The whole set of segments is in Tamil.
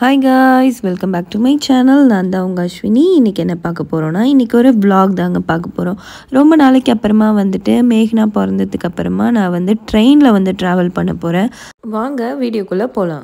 hi guys welcome back to my channel நான் தான் உங்கள் அஸ்வினி இன்றைக்கி என்ன பார்க்க போகிறோன்னா இன்றைக்கி ஒரு vlog தாங்க பார்க்க போகிறோம் ரொம்ப நாளைக்கு அப்புறமா வந்துட்டு மேഘ்னா பிறந்ததுக்கு அப்புறமா நான் வந்து ட்ரெயினில் வந்து ட்ராவல் பண்ண போகிறேன் வாங்க வீடியோக்குள்ளே போகலாம்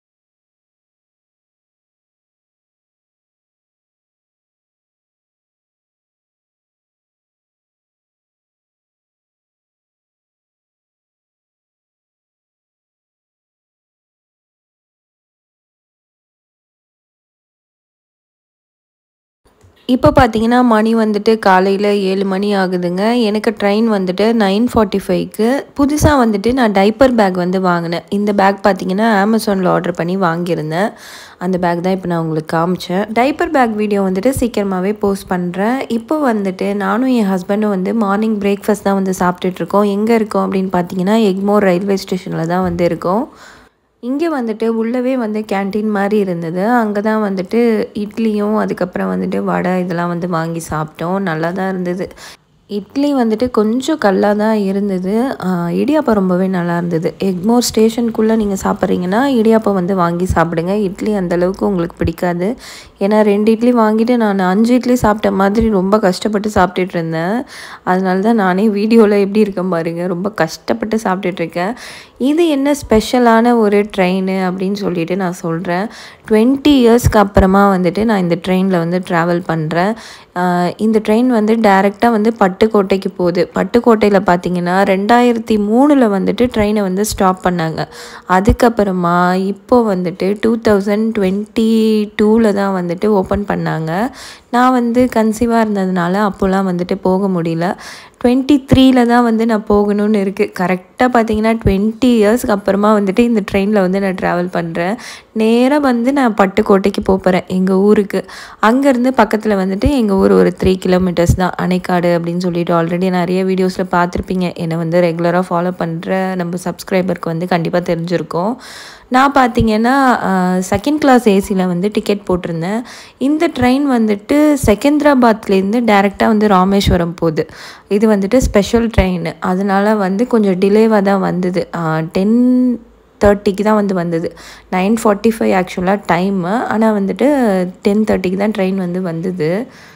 இப்போ பார்த்தீங்கன்னா மணி வந்துட்டு காலையில் ஏழு மணி ஆகுதுங்க எனக்கு ட்ரெயின் வந்துட்டு நைன் ஃபார்ட்டி ஃபைவ்க்கு புதுசாக வந்துட்டு நான் டைப்பர் பேக் வந்து வாங்கினேன் இந்த பேக் பார்த்தீங்கன்னா அமேசானில் ஆர்டர் பண்ணி வாங்கியிருந்தேன் அந்த பேக் தான் இப்போ நான் உங்களுக்கு காமிச்சேன் டைப்பர் பேக் வீடியோ வந்துட்டு சீக்கிரமாகவே போஸ்ட் பண்ணுறேன் இப்போ வந்துட்டு நானும் என் ஹஸ்பண்டும் வந்து மார்னிங் பிரேக்ஃபாஸ்ட் தான் வந்து சாப்பிட்டுட்ருக்கோம் எங்கே இருக்கோம் அப்படின்னு பார்த்தீங்கன்னா எக்மோர் ரயில்வே ஸ்டேஷனில் தான் வந்து இருக்கோம் இங்கே வந்துட்டு உள்ளவே வந்து கேன்டீன் மாதிரி இருந்தது அங்கே தான் வந்துட்டு இட்லியும் அதுக்கப்புறம் வந்துட்டு வடை இதெல்லாம் வந்து வாங்கி சாப்பிட்டோம் நல்லா தான் இருந்தது இட்லி வந்துட்டு கொஞ்சம் கல்லாக தான் இருந்தது ஆஹ் இடியாப்பம் ரொம்பவே நல்லா இருந்தது எக்மோர் ஸ்டேஷனுக்குள்ளே நீங்கள் சாப்பிட்றீங்கன்னா இடியாப்பம் வந்து வாங்கி சாப்பிடுங்க இட்லி அந்தளவுக்கு உங்களுக்கு பிடிக்காது ஏன்னா ரெண்டு இட்லி வாங்கிட்டு நான் அஞ்சு இட்லி சாப்பிட்ட மாதிரி ரொம்ப கஷ்டப்பட்டு சாப்பிட்டுட்டு இருந்தேன் அதனால தான் நானே வீடியோவில் எப்படி இருக்கேன் பாருங்க ரொம்ப கஷ்டப்பட்டு சாப்பிட்டுட்டு இருக்கேன் இது என்ன ஸ்பெஷலான ஒரு ட்ரெயின் அப்படின்னு சொல்லிட்டு நான் சொல்கிறேன் டுவெண்ட்டி இயர்ஸ்க்கு அப்புறமா வந்துட்டு நான் இந்த ட்ரெயினில் வந்து ட்ராவல் பண்ணுறேன் இந்த ட்ரெயின் வந்து டைரெக்டாக வந்து பட்டுக்கோட்டைக்கு போகுது பட்டுக்கோட்டையில் பார்த்தீங்கன்னா ரெண்டாயிரத்தி மூணில் வந்துட்டு ட்ரெயினை வந்து ஸ்டாப் பண்ணாங்க அதுக்கப்புறமா இப்போ வந்துட்டு டூ தௌசண்ட் டுவெண்ட்டி டூவில் தான் வந்துட்டு ஓப்பன் பண்ணாங்க நான் வந்து கன்சீவாக இருந்ததுனால அப்போல்லாம் வந்துட்டு போக முடியல டுவெண்ட்டி த்ரீல தான் வந்து நான் போகணும்னு இருக்குது கரெக்டாக பார்த்தீங்கன்னா டுவெண்ட்டி இயர்ஸ்க்கு அப்புறமா வந்துட்டு இந்த ட்ரெயினில் வந்து நான் ட்ராவல் பண்ணுறேன் நேராக வந்து நான் பட்டுக்கோட்டைக்கு போகிறேன் எங்கள் ஊருக்கு அங்கேருந்து பக்கத்தில் வந்துட்டு எங்கள் ஊர் ஒரு த்ரீ கிலோமீட்டர்ஸ் தான் அணைக்காடு அப்படின்னு சொல்லிட்டு ஆல்ரெடி நிறைய வீடியோஸில் பார்த்துருப்பீங்க என்னை வந்து ரெகுலராக ஃபாலோ பண்ணுற நம்ம சப்ஸ்கிரைபருக்கு வந்து கண்டிப்பாக தெரிஞ்சிருக்கும் நான் பார்த்தீங்கன்னா செகண்ட் கிளாஸ் ஏசியில் வந்து டிக்கெட் போட்டிருந்தேன் இந்த ட்ரெயின் வந்துட்டு செகந்திராபாத்லேருந்து டேரெக்டாக வந்து ராமேஸ்வரம் போகுது இது வந்துட்டு ஸ்பெஷல் ட்ரெயின் அதனால வந்து கொஞ்சம் டிலேவாக தான் வந்தது டென் தேர்ட்டிக்கு தான் வந்து வந்தது நைன் ஃபார்ட்டி ஃபைவ் ஆக்சுவலாக டைமு ஆனால் வந்துட்டு டென் தேர்ட்டிக்கு தான் ட்ரெயின் வந்து வந்தது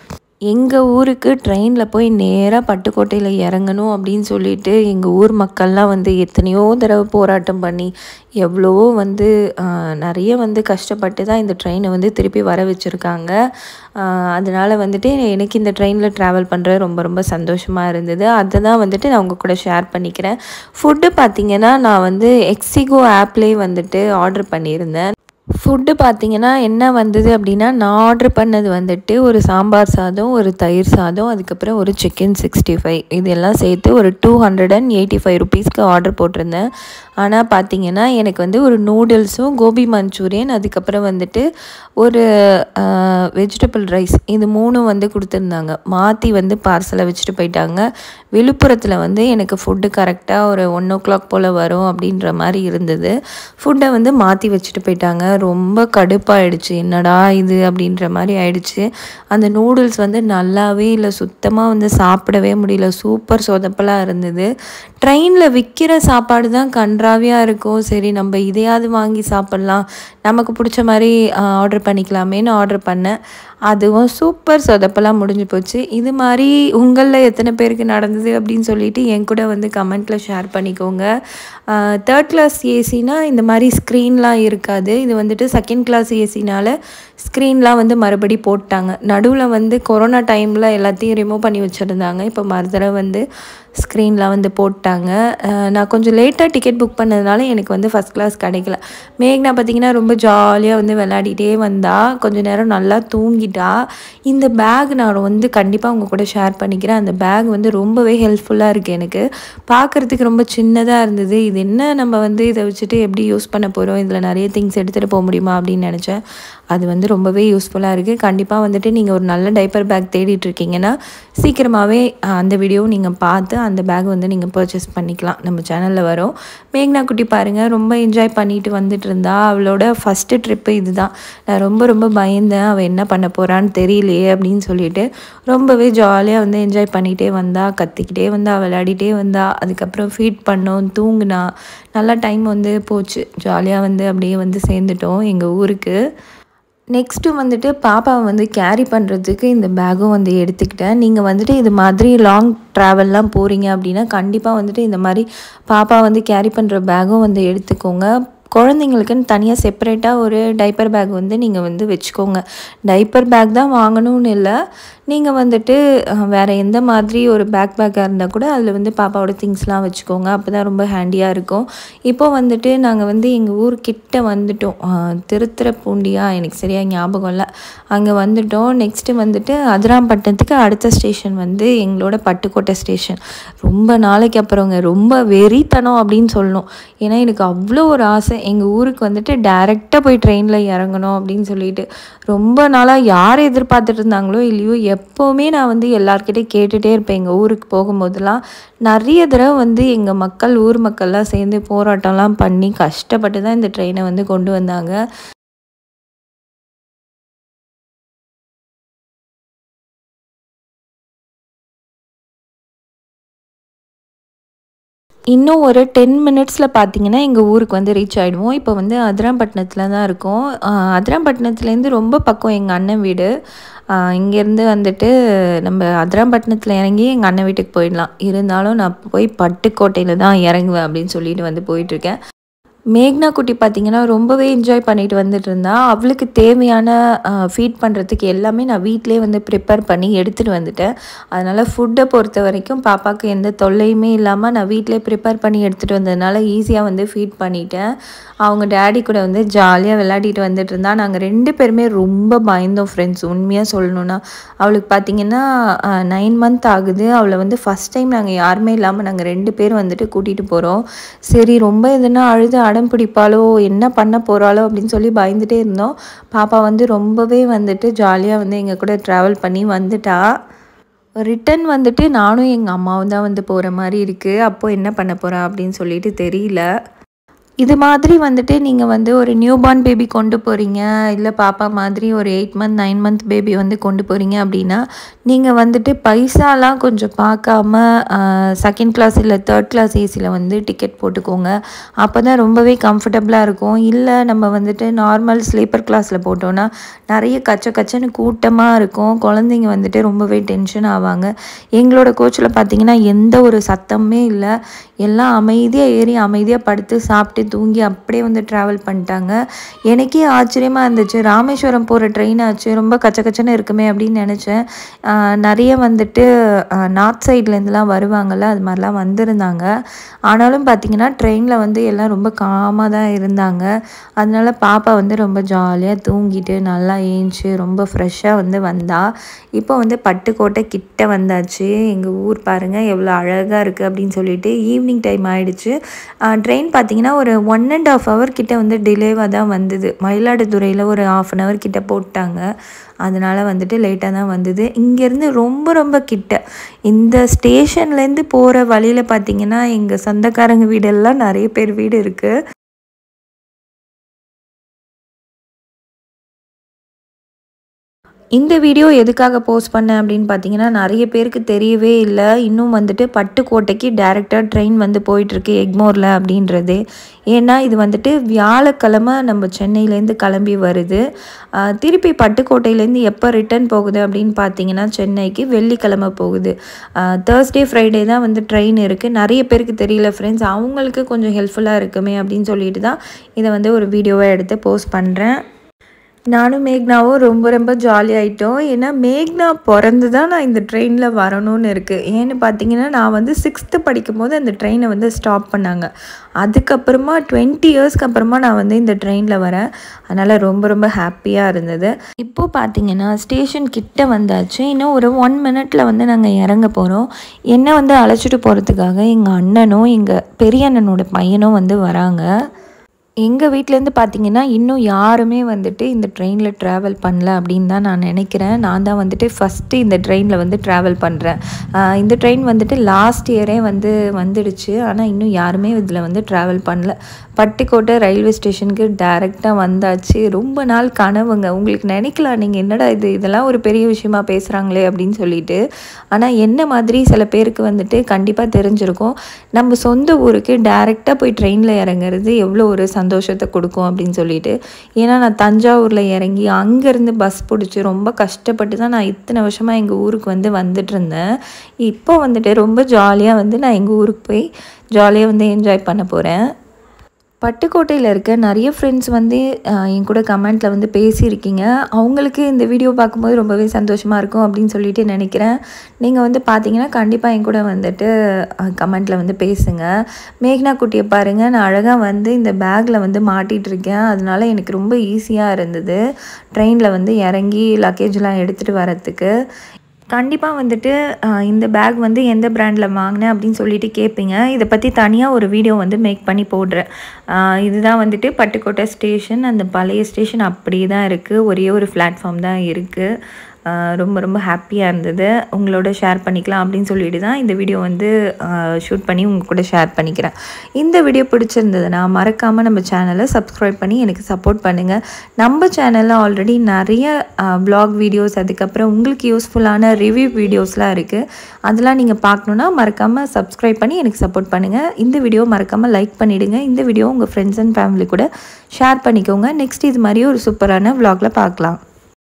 எங்கள் ஊருக்கு ட்ரெயினில் போய் நேராக பட்டுக்கோட்டையில் இறங்கணும் அப்படின்னு சொல்லிட்டு எங்கள் ஊர் மக்கள்லாம் வந்து எத்தனையோ தடவை போராட்டம் பண்ணி எவ்வளவோ வந்து நிறைய வந்து கஷ்டப்பட்டு தான் இந்த ட்ரெயினை வந்து திருப்பி வர வச்சுருக்காங்க அதனால் வந்துட்டு எனக்கு இந்த ட்ரெயினில் ட்ராவல் பண்ணுறது ரொம்ப ரொம்ப சந்தோஷமாக இருந்தது அதை தான் வந்துட்டு நான் உங்கள் கூட ஷேர் பண்ணிக்கிறேன் ஃபுட்டு பார்த்திங்கன்னா நான் வந்து எக்ஸிகோ ஆப்லேயே வந்துட்டு ஆர்டர் பண்ணியிருந்தேன் ஃபுட்டு பார்த்தீங்கன்னா என்ன வந்தது அப்படின்னா நான் ஆர்டர் பண்ணது வந்துட்டு ஒரு சாம்பார் சாதம் ஒரு தயிர் சாதம் அதுக்கப்புறம் ஒரு சிக்கன் சிக்ஸ்டி ஃபைவ் இதெல்லாம் சேர்த்து ஒரு two hundred and eighty five ருபீஸ்க்கு ஆர்டர் போட்டிருந்தேன் ஆனால் பார்த்தீங்கன்னா எனக்கு வந்து ஒரு நூடுல்ஸும் கோபி மஞ்சூரியன் அதுக்கப்புறம் வந்துட்டு ஒரு வெஜிடபிள் ரைஸ் இது மூணும் வந்து கொடுத்துருந்தாங்க மாற்றி வந்து பார்சலை வச்சுட்டு போயிட்டாங்க விழுப்புரத்தில் வந்து எனக்கு ஃபுட்டு கரெக்டாக ஒரு ஒன் ஓ கிளாக் போல் வரும் அப்படின்ற மாதிரி இருந்தது ஃபுட்டை வந்து மாற்றி வச்சுட்டு போயிட்டாங்க ரொம்ப கடுப்பாயிடுச்சு என்னடா இது அப்படின்ற மாதிரி ஆயிடுச்சு அந்த நூடுல்ஸ் வந்து நல்லாவே இல்லை சுத்தமாக வந்து சாப்பிடவே முடியல சூப்பர் சொதப்பலாக இருந்தது ட்ரெயினில் விற்கிற சாப்பாடு தான் கன்றாவியாக இருக்கும் சரி நம்ம இதையாவது வாங்கி சாப்பிட்லாம் நமக்கு பிடிச்ச மாதிரி ஆர்டர் பண்ணிக்கலாமேன்னு ஆர்டர் பண்ணேன் அதுவும் சூப்பர் சொதப்பெல்லாம் முடிஞ்சு போச்சு இது மாதிரி உங்களில் எத்தனை பேருக்கு நடந்தது அப்படின்னு சொல்லிட்டு என் கூட வந்து கமெண்ட்டில் ஷேர் பண்ணிக்கோங்க தேர்ட் கிளாஸ் ஏசினா இந்த மாதிரி ஸ்க்ரீன்லாம் இருக்காது இது வந்துட்டு செகண்ட் கிளாஸ் ஏசினால் ஸ்க்ரீன்லாம் வந்து மறுபடி போட்டாங்க நடுவில் வந்து கொரோனா டைமில் எல்லாத்தையும் ரிமூவ் பண்ணி வச்சுருந்தாங்க இப்போ மறுதடவை வந்து ஸ்க்ரீன்லாம் வந்து போட்டாங்க நான் கொஞ்சம் லேட்டாக டிக்கெட் புக் பண்ணதுனால எனக்கு வந்து ஃபஸ்ட் கிளாஸ் கிடைக்கல மேக்னா பார்த்திங்கன்னா ரொம்ப ஜாலியாக வந்து விளையாடிட்டே வந்தா கொஞ்சம் நேரம் நல்லா தூங்கிட்டா இந்த பேக் நான் வந்து கண்டிப்பாக உங்கள் கூட ஷேர் பண்ணிக்கிறேன் அந்த பேக் வந்து ரொம்பவே ஹெல்ப்ஃபுல்லாக இருக்குது எனக்கு பார்க்குறதுக்கு ரொம்ப சின்னதாக இருந்தது இது என்ன நம்ம வந்து இதை வச்சுட்டு எப்படி யூஸ் பண்ண போகிறோம் இதில் நிறைய திங்ஸ் எடுத்துகிட்டு போக முடியுமா அப்படின்னு நினச்சேன் அது வந்து ரொம்பவே யூஸ்ஃபுல்லாக இருக்குது கண்டிப்பாக வந்துட்டு நீங்கள் ஒரு நல்ல டைப்பர் பேக் தேடிட்டு இருக்கீங்கன்னா சீக்கிரமாகவே அந்த வீடியோவும் நீங்கள் பார்த்து அந்த பேக் வந்து நீங்கள் பர்ச்சேஸ் பண்ணிக்கலாம் நம்ம சேனலில் வரும் மேக்னா குட்டி பாருங்கள் ரொம்ப என்ஜாய் பண்ணிட்டு வந்துட்டு இருந்தா அவளோட ஃபஸ்ட்டு ட்ரிப்பு இதுதான் நான் ரொம்ப ரொம்ப பயந்தேன் அவள் என்ன பண்ண போகிறான்னு தெரியலையே அப்படின்னு சொல்லிட்டு ரொம்பவே ஜாலியாக வந்து என்ஜாய் பண்ணிகிட்டே வந்தா கத்திக்கிட்டே வந்தா விளையாடிட்டே வந்தா அதுக்கப்புறம் ஃபீட் பண்ணோம் தூங்குனா நல்லா டைம் வந்து போச்சு ஜாலியாக வந்து அப்படியே வந்து சேர்ந்துட்டோம் எங்கள் ஊருக்கு நெக்ஸ்ட்டு வந்துட்டு பாப்பாவை வந்து கேரி பண்ணுறதுக்கு இந்த பேக்கும் வந்து எடுத்துக்கிட்டேன் நீங்கள் வந்துட்டு இது மாதிரி லாங் ட்ராவல்லாம் போகிறீங்க அப்படின்னா கண்டிப்பாக வந்துட்டு இந்த மாதிரி பாப்பா வந்து கேரி பண்ணுற பேக்கும் வந்து எடுத்துக்கோங்க குழந்தைங்களுக்குன்னு தனியாக செப்பரேட்டாக ஒரு டைப்பர் பேக் வந்து நீங்கள் வந்து வச்சுக்கோங்க டைப்பர் பேக் தான் வாங்கணும்னு இல்லை நீங்கள் வந்துட்டு அஹ், வேறு எந்த மாதிரி ஒரு பேக் பேக்காக இருந்தால் கூட அதில் வந்து பாப்பாவோட திங்ஸ்லாம் வச்சுக்கோங்க அப்போ தான் ரொம்ப ஹேண்டியாக இருக்கும் இப்போ வந்துட்டு நாங்கள் வந்து எங்கள் ஊர் கிட்ட வந்துட்டோம் அஹ், திருத்துறைப்பூண்டியா எனக்கு சரியாக ஞாபகம் இல்லை அங்கே வந்துட்டோம் நெக்ஸ்ட்டு வந்துட்டு அதிராம்பட்டினத்துக்கு அடுத்த ஸ்டேஷன் வந்து எங்களோட பட்டுக்கோட்டை ஸ்டேஷன் ரொம்ப நாளைக்கு அப்புறங்க ரொம்ப வெறித்தனம் அப்படின்னு சொல்லணும் ஏன்னா எனக்கு அவ்வளோ ஒரு ஆசை எங்கள் ஊருக்கு வந்துட்டு டேரெக்டாக போய் ட்ரெயினில் இறங்கணும் அப்படின்னு சொல்லிட்டு ரொம்ப நாளாக யார் எதிர்பார்த்துட்டு இருந்தாங்களோ இல்லையோ எப்போவுமே நான் வந்து எல்லார்கிட்டே கேட்டுகிட்டே இருப்பேன் எங்கள் ஊருக்கு போகும்போதெல்லாம் நிறைய தடவை வந்து எங்கள் மக்கள் ஊர் மக்கள்லாம் சேர்ந்து போராட்டம்லாம் பண்ணி கஷ்டப்பட்டு தான் இந்த ட்ரெயினை வந்து கொண்டு வந்தாங்க இன்னும் ஒரு டென் மினிட்ஸில் பார்த்தீங்கன்னா எங்கள் ஊருக்கு வந்து ரீச் ஆகிடுவோம் இப்போ வந்து அதிராம்பட்டினத்தில் தான் இருக்கோம் ஆஹ் அதிராம்பட்டினத்துலேருந்து ரொம்ப பக்கம் எங்கள் அண்ணன் வீடு ஆஹ் இங்கேருந்து வந்துட்டு நம்ம அதிராம்பட்டினத்தில் இறங்கி எங்கள் அண்ணன் வீட்டுக்கு போயிடலாம் இருந்தாலும் நான் போய் பட்டுக்கோட்டையில் தான் இறங்குவேன் அப்படின்னு சொல்லிட்டு வந்து போயிட்டுருக்கேன் மேக்னா குட்டி பார்த்தீங்கன்னா ரொம்பவே என்ஜாய் பண்ணிட்டு வந்துட்டு இருந்தா அவளுக்கு தேவையான ஃபீட் பண்ணுறதுக்கு எல்லாமே நான் வீட்டிலே வந்து ப்ரிப்பேர் பண்ணி எடுத்துகிட்டு வந்துட்டேன் அதனால் ஃபுட்டை பொறுத்த வரைக்கும் பாப்பாவுக்கு எந்த தொல்லையுமே இல்லாமல் நான் வீட்டிலே ப்ரிப்பேர் பண்ணி எடுத்துகிட்டு வந்ததுனால ஈஸியாக வந்து ஃபீட் பண்ணிட்டேன் அவங்க டேடி கூட வந்து ஜாலியாக விளையாடிட்டு வந்துட்டு இருந்தா நாங்கள் ரெண்டு பேருமே ரொம்ப பயந்தோம் ஃப்ரெண்ட்ஸ் உண்மையாக சொல்லணும்னா அவளுக்கு பார்த்தீங்கன்னா நைன் மந்த் ஆகுது அவளை வந்து ஃபஸ்ட் டைம் நாங்கள் யாருமே இல்லாமல் நாங்கள் ரெண்டு பேர் வந்துட்டு கூட்டிகிட்டு போகிறோம் சரி ரொம்ப எதுனா அழுது அடம் பிடிப்பாளோ என்ன பண்ண போகிறாளோ அப்படின்னு சொல்லி பயந்துட்டே இருந்தோம் பாப்பா வந்து ரொம்பவே வந்துட்டு ஜாலியாக வந்து எங்கள் கூட ட்ராவல் பண்ணி வந்துட்டா ரிட்டன் வந்துட்டு நானும் எங்கள் அம்மாவும் தான் வந்து போகிற மாதிரி இருக்குது அப்போது என்ன பண்ண போகிறா அப்படின்னு சொல்லிட்டு தெரியல இது மாதிரி வந்துட்டு நீங்கள் வந்து ஒரு நியூ பார்ன் பேபி கொண்டு போகிறீங்க இல்லை பாப்பா மாதிரி ஒரு eight month nine month baby வந்து கொண்டு போகிறீங்க அப்படின்னா நீங்கள் வந்துட்டு பைசாலாம் கொஞ்சம் பார்க்காம செகண்ட் கிளாஸ் இல்லை தேர்ட் கிளாஸ் ஏசியில் வந்து டிக்கெட் போட்டுக்கோங்க அப்போ தான் ரொம்பவே கம்ஃபர்டபுளாக இருக்கும் இல்லை நம்ம வந்துட்டு நார்மல் ஸ்லீப்பர் கிளாஸில் போட்டோன்னா நிறைய கச்ச கச்சன்னு கூட்டமாக இருக்கும் குழந்தைங்க வந்துட்டு ரொம்பவே டென்ஷன் ஆவாங்க எங்களோட கோச்சில் பார்த்தீங்கன்னா எந்த ஒரு சத்தமுமே இல்லை எல்லாம் அமைதியாக ஏறி அமைதியாக படுத்து சாப்பிட்டு தூங்கி அப்படியே வந்து ட்ராவல் பண்ணிட்டாங்க எனக்கே ஆச்சரியமாக இருந்துச்சு ராமேஸ்வரம் போகிற ட்ரெயின் ஆச்சு ரொம்ப கச்ச கச்சன்னு இருக்குமே அப்படின்னு நினச்சேன் ஆஹ் நிறைய வந்துட்டு நார்த் சைட்லேருந்துலாம் வருவாங்கள்ல அது மாதிரிலாம் வந்திருந்தாங்க ஆனாலும் பார்த்தீங்கன்னா ட்ரெயினில் வந்து எல்லாம் ரொம்ப காமாக தான் இருந்தாங்க அதனால பாப்பா வந்து ரொம்ப ஜாலியாக தூங்கிட்டு நல்லா ஏஞ்சி ரொம்ப ஃப்ரெஷ்ஷாக வந்து வந்தா இப்போ வந்து பட்டுக்கோட்டை கிட்ட வந்தாச்சு எங்கள் ஊர் பாருங்கள் எவ்வளோ அழகாக இருக்குது அப்படின்னு சொல்லிட்டு ஈவினிங் டைம் ஆயிடுச்சு ட்ரெயின் பார்த்தீங்கன்னா ஒரு ஒன் அண்ட் ஆஃப் ஹவர் கிட்ட வந்து டிலேவாக தான் வந்தது மயிலாடுதுறையில் ஒரு ஆஃப் அன் ஹவர் கிட்ட போட்டாங்க அதனால வந்துட்டு லேட்டாக தான் வந்தது இங்கேருந்து ரொம்ப ரொம்ப கிட்ட இந்த ஸ்டேஷன்லேருந்து போகிற வழியில் பார்த்தீங்கன்னா எங்கள் சொந்தக்காரங்க வீடெல்லாம் நிறைய பேர் வீடு இருக்குது இந்த வீடியோ எதுக்காக போஸ்ட் பண்ணேன் அப்படின்னு பார்த்தீங்கன்னா நிறைய பேருக்கு தெரியவே இல்லை இன்னும் வந்துட்டு பட்டுக்கோட்டைக்கு டேரெக்டாக ட்ரெயின் வந்து போயிட்டுருக்கு எக்மோரில் அப்படின்றது ஏன்னா இது வந்துட்டு வியாழக்கிழமை நம்ம சென்னையிலேருந்து கிளம்பி வருது ஆஹ் திருப்பி பட்டுக்கோட்டையிலேருந்து எப்போ ரிட்டர்ன் போகுது அப்படின்னு பார்த்தீங்கன்னா சென்னைக்கு வெள்ளிக்கிழமை போகுது தேர்ஸ்டே ஃப்ரைடே தான் வந்து ட்ரெயின் இருக்குது நிறைய பேருக்கு தெரியல ஃப்ரெண்ட்ஸ் அவங்களுக்கு கொஞ்சம் ஹெல்ப்ஃபுல்லாக இருக்குமே அப்படின்னு சொல்லிட்டு தான் இதை வந்து ஒரு வீடியோவை எடுத்து போஸ்ட் பண்ணுறேன் நானும் மேக்னாவும் ரொம்ப ரொம்ப ஜாலியாயிட்டோம் ஏன்னா மேக்னா பிறந்து தான் நான் இந்த ட்ரெயினில் வரணும்னு இருக்குது ஏன்னு பார்த்தீங்கன்னா நான் வந்து சிக்ஸ்த்து படிக்கும்போது அந்த ட்ரெயினை வந்து ஸ்டாப் பண்ணாங்க அதுக்கப்புறமா டுவெண்ட்டி இயர்ஸ்க்கு அப்புறமா நான் வந்து இந்த ட்ரெயினில் வரேன் அதனால் ரொம்ப ரொம்ப ஹாப்பியாக இருந்தது இப்போது பார்த்தீங்கன்னா ஸ்டேஷன் கிட்ட வந்தாச்சு இன்னும் ஒரு ஒன் மினிட்ல வந்து நாங்கள் இறங்க போகிறோம் என்னை வந்து அழைச்சிட்டு போகிறதுக்காக எங்கள் அண்ணனும் எங்கள் பெரிய அண்ணனோட பையனும் வந்து வராங்க எங்கள் வீட்டிலேருந்து பார்த்தீங்கன்னா இன்னும் யாருமே வந்துட்டு இந்த ட்ரெயினில் ட்ராவல் பண்ணல அப்படின்னு தான் நான் நினைக்கிறேன் நான் தான் வந்துட்டு ஃபஸ்ட்டு இந்த ட்ரெயினில் வந்து ட்ராவல் பண்ணுறேன் இந்த ட்ரெயின் வந்துட்டு லாஸ்ட் இயரே வந்து வந்துடுச்சு ஆனால் இன்னும் யாருமே இதில் வந்து ட்ராவல் பண்ணல பட்டுக்கோட்டை ரயில்வே ஸ்டேஷனுக்கு டேரெக்டாக வந்தாச்சு ரொம்ப நாள் கனவுங்க உங்களுக்கு நினைக்கலாம் நீங்கள் என்னடா இது இதெல்லாம் ஒரு பெரிய விஷயமா பேசுகிறாங்களே அப்படின்னு சொல்லிட்டு ஆனால் என்ன மாதிரி சில பேருக்கு வந்துட்டு கண்டிப்பாக தெரிஞ்சிருக்கும் நம்ம சொந்த ஊருக்கு டேரெக்டாக போய் ட்ரெயினில் இறங்குறது எவ்வளோ ஒரு சந்தோஷத்தை கொடுக்கும் அப்படின்னு சொல்லிட்டு ஏன்னா நான் தஞ்சாவூரில் இறங்கி அங்கேருந்து பஸ் பிடிச்சி ரொம்ப கஷ்டப்பட்டு தான் நான் இத்தனை வருஷமாக எங்கள் ஊருக்கு வந்து வந்துட்டு இருந்தேன் இப்போ வந்துட்டு ரொம்ப ஜாலியாக வந்து நான் எங்கள் ஊருக்கு போய் ஜாலியாக வந்து என்ஜாய் பண்ண போகிறேன் பட்டுக்கோட்டையில் இருக்க நிறைய ஃப்ரெண்ட்ஸ் வந்து அஹ், என் கூட கமெண்ட்டில் வந்து பேசியிருக்கீங்க அவங்களுக்கு இந்த வீடியோ பார்க்கும்போது ரொம்பவே சந்தோஷமாக இருக்கும் அப்படின்னு சொல்லிட்டு நினைக்கிறேன் நீங்கள் வந்து பார்த்தீங்கன்னா கண்டிப்பாக என் கூட வந்துட்டு கமெண்ட்டில் வந்து பேசுங்க மேக்னா குட்டியை பாருங்கள் நான் அழகாக வந்து இந்த பேக்கில் வந்து மாட்டிகிட்டு இருக்கேன் அதனால எனக்கு ரொம்ப ஈஸியாக இருந்தது ட்ரெயினில் வந்து இறங்கி லக்கேஜ்லாம் எடுத்துகிட்டு வரத்துக்கு கண்டிப்பாக வந்துட்டு ஆஹ், இந்த பேக் வந்து எந்த பிராண்டில் வாங்கினேன் அப்படின்னு சொல்லிட்டு கேட்பீங்க இதை பற்றி தனியாக ஒரு வீடியோ வந்து மேக் பண்ணி போடுறேன் ஆஹ், இதுதான் வந்துட்டு பட்டுக்கோட்டை ஸ்டேஷன் அந்த பழைய ஸ்டேஷன் அப்படியே தான் இருக்குது ஒரே ஒரு பிளாட்ஃபார்ம் தான் இருக்குது ரொம்ப ரொம்ப ஹாப்பியாக இருந்தது உங்களோட ஷேர் பண்ணிக்கலாம் அப்படின்னு சொல்லிட்டு தான் இந்த வீடியோ வந்து ஷூட் பண்ணி உங்கள் கூட ஷேர் பண்ணிக்கிறேன் இந்த வீடியோ பிடிச்சிருந்ததுன்னா மறக்காமல் நம்ம சேனலை சப்ஸ்கிரைப் பண்ணி எனக்கு சப்போர்ட் பண்ணுங்கள் நம்ம சேனலில் ஆல்ரெடி நிறைய vlog வீடியோஸ் அதுக்கப்புறம் உங்களுக்கு யூஸ்ஃபுல்லான ரிவ்யூ வீடியோஸ்லாம் இருக்குது அதெல்லாம் நீங்கள் பார்க்கணுன்னா மறக்காமல் சப்ஸ்கிரைப் பண்ணி எனக்கு சப்போர்ட் பண்ணுங்கள் இந்த வீடியோ மறக்காமல் லைக் பண்ணிவிடுங்க இந்த வீடியோ உங்கள் ஃப்ரெண்ட்ஸ் அண்ட் ஃபேமிலி கூட ஷேர் பண்ணிக்கோங்க நெக்ஸ்ட் இது மாதிரி ஒரு சூப்பரான vlogல பார்க்கலாம்